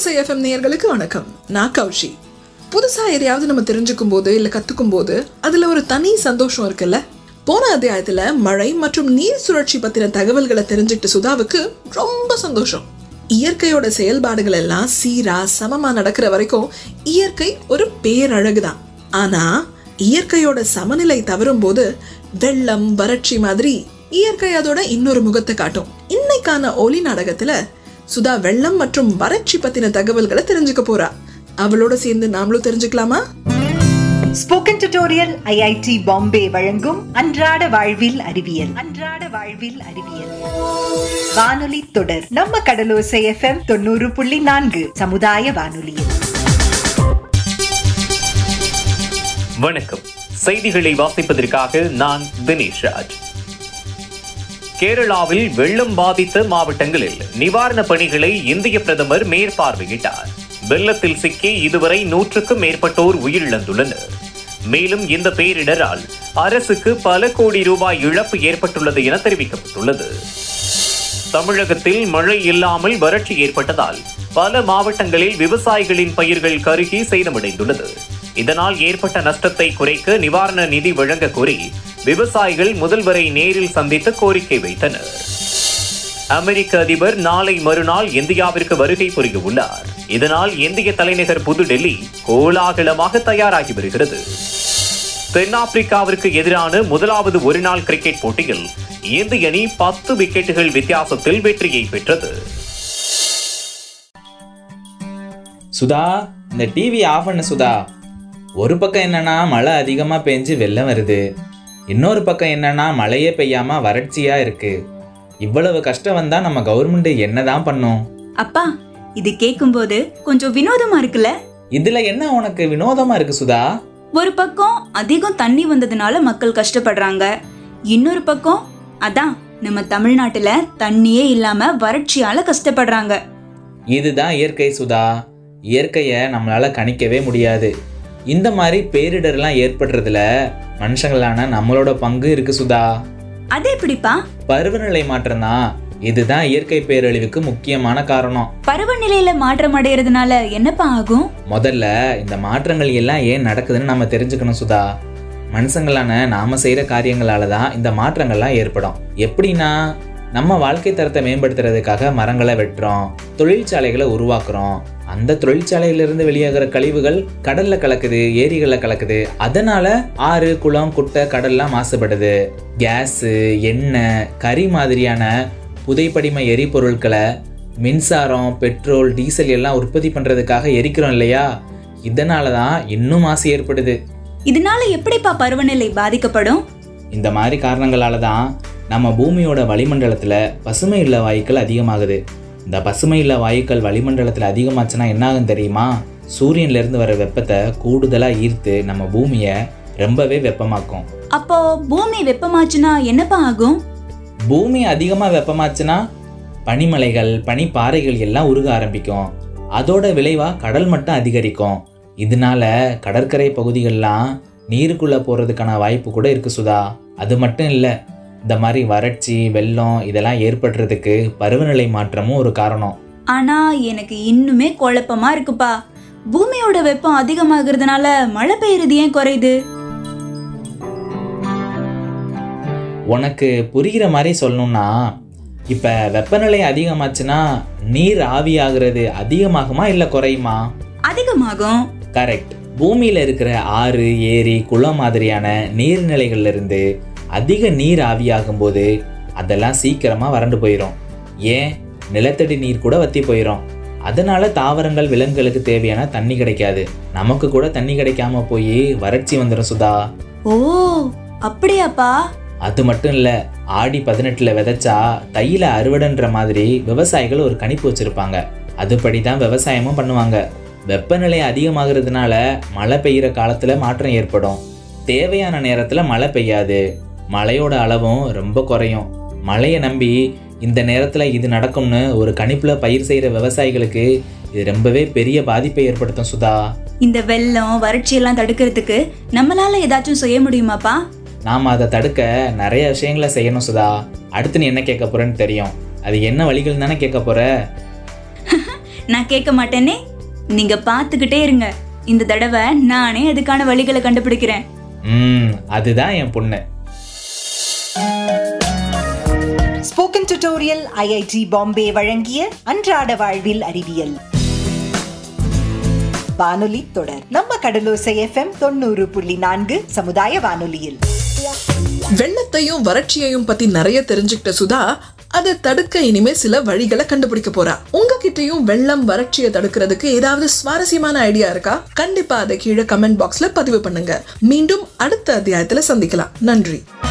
கடலோசை FM நேயர்களுக்கு வணக்கம் நான் கௌஷி புதுசா எதையாவது நம்ம தெரிஞ்சுக்கும் போது இல்ல கத்துக்கும் போது அதுல ஒரு தனி சந்தோஷம் இருக்குல்ல போன அத்தியாயத்துல மழை மற்றும் நீர் சுழற்சி பத்தின தகவல்களை தெரிஞ்சுக்கிட்டு சுதாவுக்கு ரொம்ப சந்தோஷம் இயற்கையோட செயல்பாடுகள் எல்லாம் சீரா சமமா நடக்கிற வரைக்கும் இயற்கை ஒரு பேரழகுதான் ஆனா இயற்கையோட சமநிலை தவறும் போது வெள்ளம் வறட்சி மாதிரி இயற்கை அதோட இன்னொரு முகத்தை காட்டும் இன்னைக்கான ஒலி நாடகத்துல சுதா வெள்ளம் மற்றும் வறட்சி பத்தின தகவல்களை தெரிஞ்சுக்க போறா அவளோட சேர்ந்து நாமளும் தெரிஞ்சுக்கலாமா ஸ்போக்கன் டியூட்டோரியல் ஐஐடி பாம்பே வழங்கும் அன்றாட வாழ்வில் அறிவியல் அன்றாட வாழ்வில் அறிவியல் வானொலி தொடர் நம்ம கடலோசை எஃப்எம் தொண்ணூறு புள்ளி நான்கு சமுதாய வானொலியில் வணக்கம் செய்திகளை வாசிப்பதற்காக நான் தினேஷ் ராஜ் கேரளாவில் வெள்ளம் பாதித்த மாவட்டங்களில் நிவாரணப் பணிகளை இந்திய பிரதமர் மேற்பார்வையிட்டார் வெள்ளத்தில் சிக்கி இதுவரை நூற்றுக்கும் மேற்பட்டோர் உயிரிழந்துள்ளனர் மேலும் இந்த பேரிடரால் அரசுக்கு பல கோடி ரூபாய் இழப்பு ஏற்பட்டுள்ளது என தெரிவிக்கப்பட்டுள்ளது தமிழகத்தில் மழை இல்லாமல் வறட்சி ஏற்பட்டதால் பல மாவட்டங்களில் விவசாயிகளின் பயிர்கள் கருகி சேதமடைந்துள்ளது இதனால் ஏற்பட்ட நஷ்டத்தை குறைக்க நிவாரண நிதி வழங்க கோரி விவசாயிகள் முதல்வரை நேரில் சந்தித்து கோரிக்கை வைத்தனர் அமெரிக்க அதிபர் நாளை மறுநாள் இந்தியாவிற்கு வருகை புரிய உள்ளார் இதனால் இந்திய தலைநகர் புதுடெல்லி கோலாகலமாக தயாராகி வருகிறது தென்னாப்பிரிக்காவிற்கு எதிரான முதலாவது ஒருநாள் கிரிக்கெட் போட்டியில் இந்திய அணி பத்து விக்கெட்டுகள் வித்தியாசத்தில் வெற்றியை பெற்றது சுதா இந்த டிவி ஆஃப் பண்ணு சுதா ஒரு பக்கம் என்னன்னா மழை அதிகமா பெஞ்சு வெள்ளம் வருது இன்னொரு பக்கம் என்னன்னா மழையே பெய்யாம வறட்சியா இருக்கு இவ்வளவு கஷ்டம் வந்தா நம்ம கவர்மெண்ட் என்னதான் பண்ணும் அப்பா இது கேக்கும்போது கொஞ்சம் வினோதமா இருக்குல்ல இதுல என்ன உனக்கு வினோதமா இருக்கு சுதா ஒரு பக்கம் அதிகம் தண்ணி வந்ததுனால மக்கள் கஷ்டப்படுறாங்க இன்னொரு பக்கம் அதான் நம்ம தமிழ்நாட்டுல தண்ணியே இல்லாம வறட்சியால கஷ்டப்படுறாங்க இதுதான் இயற்கை சுதா இயற்கையை நம்மளால கணிக்கவே முடியாது இந்த மாதிரி பேரிடர்லாம் ஏற்படுறதுல மனுஷங்களான நம்மளோட பங்கு இருக்கு சுதா அது எப்படிப்பா பருவநிலை மாற்றம் தான் இதுதான் இயற்கை பேரழிவுக்கு முக்கியமான காரணம் பருவநிலையில மாற்றம் அடையறதுனால என்னப்பா ஆகும் முதல்ல இந்த மாற்றங்கள் எல்லாம் ஏன் நடக்குதுன்னு நம்ம தெரிஞ்சுக்கணும் சுதா மனுஷங்களான நாம செய்யற காரியங்களால தான் இந்த மாற்றங்கள்லாம் ஏற்படும் எப்படின்னா நம்ம வாழ்க்கை தரத்தை மேம்படுத்துறதுக்காக மரங்களை வெட்டுறோம் தொழிற்சாலைகளை உருவாக்குறோம் அந்த தொழிற்சாலையிலிருந்து வெளியாகிற கழிவுகள் கடல்ல கலக்குது ஏரிகள்ல கலக்குது அதனால ஆறு குளம் குட்டை கடல்லாம் மாசுபடுது கேஸ் எண்ணெய் கறி மாதிரியான புதைப்படிம எரிபொருட்களை மின்சாரம் பெட்ரோல் டீசல் எல்லாம் உற்பத்தி பண்றதுக்காக எரிக்கிறோம் இல்லையா இதனால தான் இன்னும் மாசு ஏற்படுது இதனால எப்படிப்பா பருவநிலை பாதிக்கப்படும் இந்த மாதிரி காரணங்களால தான் நம்ம பூமியோட வளிமண்டலத்தில் பசுமை இல்ல வாயுக்கள் அதிகமாகுது இந்த பசுமை இல்ல வாயுக்கள் வளிமண்டலத்தில் அதிகமாச்சுன்னா என்ன ஆகும் தெரியுமா சூரியன்ல இருந்து வர வெப்பத்தை கூடுதலாக ஈர்த்து நம்ம பூமியை ரொம்பவே வெப்பமாக்கும் அப்போ பூமி வெப்பமாச்சுன்னா என்னப்பா ஆகும் பூமி அதிகமாக வெப்பமாச்சுன்னா பனிமலைகள் பனிப்பாறைகள் எல்லாம் உருக ஆரம்பிக்கும் அதோட விளைவாக கடல் மட்டம் அதிகரிக்கும் இதனால கடற்கரை பகுதிகள்லாம் நீருக்குள்ளே போகிறதுக்கான வாய்ப்பு கூட இருக்கு சுதா அது மட்டும் இல்லை இந்த மாதிரி வறட்சி வெள்ளம் இதெல்லாம் ஏற்படுறதுக்கு பருவநிலை மாற்றமும் ஒரு காரணம் ஆனா எனக்கு இன்னுமே குழப்பமா இருக்குப்பா பூமியோட வெப்பம் அதிகமாகிறதுனால மழை பெய்யறது ஏன் குறையுது உனக்கு புரிகிற மாதிரி சொல்லணும்னா இப்போ வெப்பநிலை அதிகமாச்சுன்னா நீர் ஆவியாகிறது அதிகமாகுமா இல்லை குறையுமா அதிகமாகும் கரெக்ட் பூமியில் இருக்கிற ஆறு ஏரி குளம் மாதிரியான நீர்நிலைகள்ல இருந்து அதிக நீர் ஆவியாகும் போது அதெல்லாம் சீக்கிரமா வறண்டு போயிடும் ஏன் நிலத்தடி நீர் கூட வத்தி போயிடும் அதனால தாவரங்கள் விலங்குகளுக்கு தேவையான தண்ணி கிடைக்காது நமக்கு கூட தண்ணி கிடைக்காம போய் வறட்சி வந்துடும் சுதா ஓ அப்படியாப்பா அது மட்டும் இல்லை ஆடி பதினெட்டில் விதைச்சா தையில அறுவடைன்ற மாதிரி விவசாயிகள் ஒரு கணிப்பு வச்சிருப்பாங்க அதுபடி தான் விவசாயமும் பண்ணுவாங்க வெப்பநிலை அதிகமாகிறதுனால மழை பெய்கிற காலத்தில் மாற்றம் ஏற்படும் தேவையான நேரத்தில் மழை பெய்யாது மழையோட அளவும் ரொம்ப குறையும் மழையை நம்பி இந்த நேரத்தில் இது நடக்கும்னு ஒரு கணிப்பில் பயிர் செய்கிற விவசாயிகளுக்கு இது ரொம்பவே பெரிய பாதிப்பை ஏற்படுத்தும் சுதா இந்த வெள்ளம் வறட்சி எல்லாம் தடுக்கிறதுக்கு நம்மளால ஏதாச்சும் செய்ய முடியுமாப்பா நாம் அதை தடுக்க நிறைய விஷயங்களை செய்யணும் சுதா அடுத்து நீ என்ன கேட்க போறேன்னு தெரியும் அது என்ன வழிகள் தானே கேட்க போற நான் கேட்க மாட்டேனே நீங்க பார்த்துக்கிட்டே இருங்க இந்த தடவை நானே அதுக்கான வழிகளை கண்டுபிடிக்கிறேன் ம் அதுதான் என் பொண்ணு ஸ்போக்கன் டியூட்டோரியல் ஐஐடி பாம்பே வழங்கிய அன்றாட வாழ்வில் அறிவியல் வானொலி தொடர் நம்ம கடலோசை எஃப்எம் தொண்ணூறு புள்ளி நான்கு சமுதாய வானொலியில் வெள்ளத்தையும் வறட்சியையும் பத்தி நிறைய தெரிஞ்சுக்கிட்ட சுதா அதை தடுக்க இனிமே சில வழிகளை கண்டுபிடிக்க போறா உங்ககிட்டயும் வெள்ளம் வறட்சியை தடுக்கிறதுக்கு ஏதாவது சுவாரஸ்யமான ஐடியா இருக்கா கண்டிப்பா அதை கீழே கமெண்ட் பாக்ஸ்ல பதிவு பண்ணுங்க மீண்டும் அடுத்த அத்தியாயத்துல சந்திக்கலாம் நன்றி